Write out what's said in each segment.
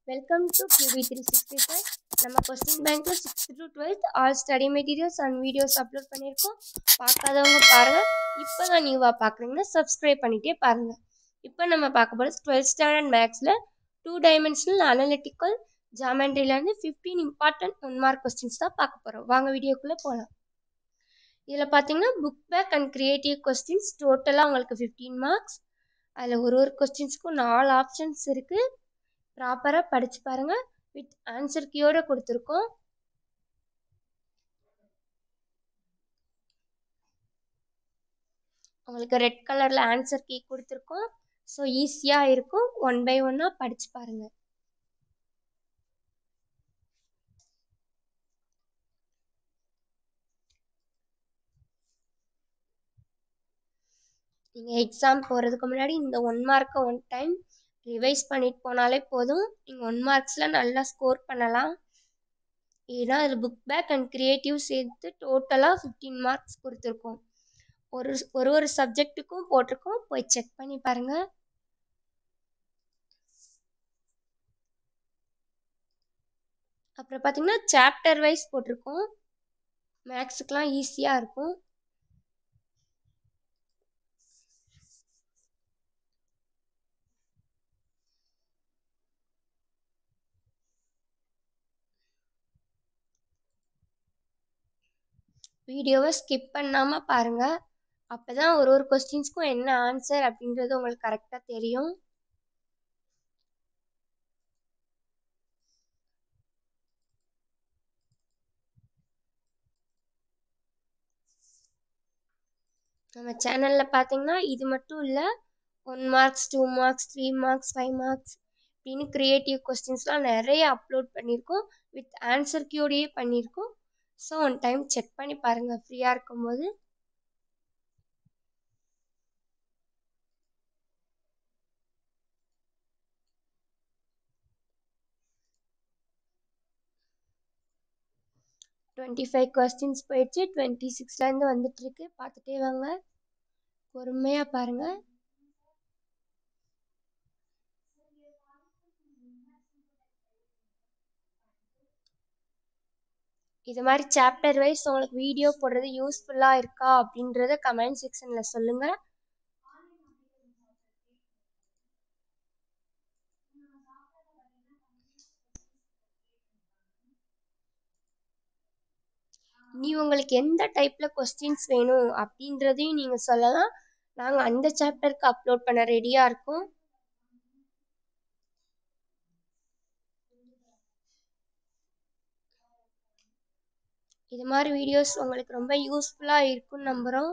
welcome to QB three sixty five நம்ம question பேங்க்கில் sixth to twelfth all study materials and videos upload பண்ணியிருக்கோம் பார்க்காதவங்க பாருங்கள் இப்போ தான் நியூவாக பார்க்குறீங்கன்னா சப்ஸ்கிரைப் பண்ணிகிட்டே பாருங்கள் இப்போ நம்ம பார்க்க போகிறது டுவெல்த் ஸ்டாண்டர்ட் மேக்ஸில் டூ டைமென்ஷனல் அனலிட்டிக்கல் ஜாமெண்ட்ரிலேருந்து fifteen important one mark questions தான் பார்க்க போகிறோம் வாங்க வீடியோக்குள்ளே போகலாம் இதில் பார்த்தீங்கன்னா book back and creative questions டோட்டலாக உங்களுக்கு ஃபிஃப்டீன் மார்க்ஸ் அதில் ஒரு ஒரு கொஸ்டின்ஸ்க்கும் நாலு ஆப்ஷன்ஸ் இருக்குது ப்ராப்பராக படித்து பாருங்கள் வித் ஆன்சர் கீயோடு கொடுத்துருக்கோம் உங்களுக்கு ரெட் கலரில் ஆன்சர் கீ கொடுத்துருக்கோம் ஸோ ஈஸியாக இருக்கும் ஒன் பை ஒன்னாக படித்து பாருங்கள் நீங்கள் எக்ஸாம் போகிறதுக்கு முன்னாடி இந்த ஒன் மார்க்கை ஒன் டைம் ரிவைஸ் பண்ணிட்டு போனாலே போதும் நீங்கள் ஒன் மார்க்ஸில் நல்லா ஸ்கோர் பண்ணலாம் இதுதான் இது புக் பேக் அண்ட் க்ரியேட்டிவ் சேர்த்து டோட்டலாக ஃபிஃப்டீன் மார்க்ஸ் கொடுத்துருக்கோம் ஒரு ஒரு ஒரு சப்ஜெக்ட்டுக்கும் போட்டிருக்கோம் போய் செக் பண்ணி பாருங்கள் அப்புறம் பார்த்தீங்கன்னா சாப்டர் வைஸ் போட்டிருக்கோம் மேக்ஸுக்கெலாம் ஈஸியாக இருக்கும் வீடியோவை ஸ்கிப் பண்ணாமல் பாருங்கள் அப்போ தான் ஒரு ஒரு கொஸ்டின்ஸ்க்கும் என்ன ஆன்சர் அப்படின்றது உங்களுக்கு கரெக்டாக தெரியும் நம்ம சேனலில் பார்த்தீங்கன்னா இது மட்டும் இல்லை one marks two marks three marks five marks அப்படின்னு க்ரியேட்டிவ் கொஸ்டின்ஸ்லாம் நிறைய அப்லோட் பண்ணியிருக்கோம் வித் ஆன்சர் கியூடையே பண்ணியிருக்கோம் ஸோ ஒன் டைம் செக் பண்ணி பாருங்கள் ஃப்ரீயாக இருக்கும்போது டுவெண்ட்டி ஃபைவ் கொஸ்டின்ஸ் போயிடுச்சு டுவெண்ட்டி சிக்ஸ்லேருந்து வந்துட்டுருக்கு பார்த்துட்டே வாங்க பொறுமையாக பாருங்கள் இது மாதிரி சாப்டர் வைஸ் உங்களுக்கு வீடியோ போடுறது யூஸ்ஃபுல்லாக இருக்கா அப்படின்றத கமெண்ட் செக்ஷனில் சொல்லுங்கள் நீ உங்களுக்கு எந்த டைப்பில் கொஸ்டின்ஸ் வேணும் அப்படின்றதையும் நீங்கள் சொல்லலாம் நாங்கள் அந்த சாப்டருக்கு அப்லோட் பண்ண ரெடியாக இருக்கோம் இது மாதிரி வீடியோஸ் உங்களுக்கு ரொம்ப யூஸ்ஃபுல்லாக இருக்கும்னு நம்புகிறோம்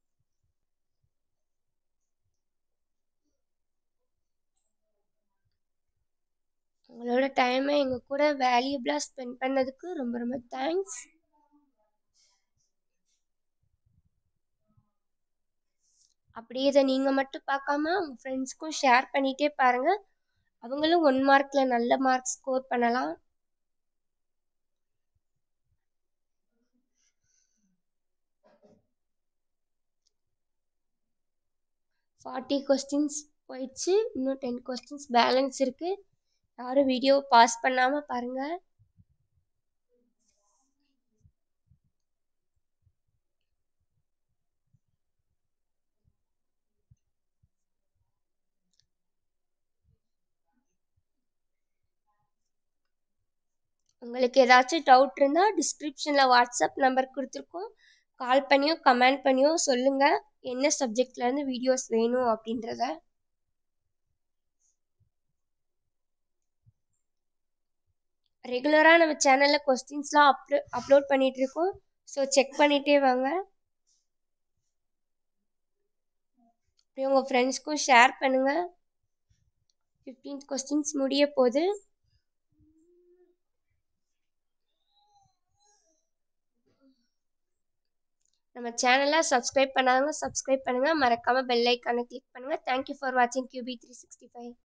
உங்களோட டைமை எங்கள் கூட வேல்யூபிளாக ஸ்பெண்ட் பண்ணதுக்கு ரொம்ப ரொம்ப தேங்க்ஸ் அப்படியே இதை நீங்கள் மட்டும் பார்க்காம உங்கள் ஃப்ரெண்ட்ஸ்க்கும் ஷேர் பண்ணிகிட்டே பாருங்கள் அவங்களும் ஒன் மார்க்கில் நல்ல மார்க் ஸ்கோர் பண்ணலாம் ஃபார்ட்டி கொஸ்டின்ஸ் போயிடுச்சு இன்னும் டென் கொஸ்டின்ஸ் பேலன்ஸ் இருக்குது யாரும் வீடியோ பாஸ் பண்ணாமல் பாருங்கள் உங்களுக்கு ஏதாச்சும் டவுட் இருந்தால் டிஸ்கிரிப்ஷனில் வாட்ஸ்அப் நம்பர் கொடுத்துருக்கோம் கால் பண்ணியோ கமெண்ட் பண்ணியோ சொல்லுங்கள் என்ன சப்ஜெக்ட்லேருந்து வீடியோஸ் வேணும் அப்படின்றத ரெகுலராக நம்ம சேனலில் கொஸ்டின்ஸ்லாம் அப்லோ அப்லோட் பண்ணிகிட்ருக்கோம் ஸோ செக் பண்ணிகிட்டே வாங்க அப்படியே உங்கள் ஃப்ரெண்ட்ஸ்க்கும் ஷேர் பண்ணுங்கள் ஃபிஃப்டீன்த் கொஸ்டின்ஸ் முடிய போகுது நம்ம சேனலை சப்ஸ்கிரைப் பண்ணாதவங்க சப்ஸ்கிரைப் பண்ணுங்கள் மறக்காமல் பெல் ஐக்கானை கிளிக் பண்ணுங்கள் தேங்க்யூ ஃபார் வாட்சிங் கியூபி த்ரீ சிக்ஸ்டி ஃபைவ்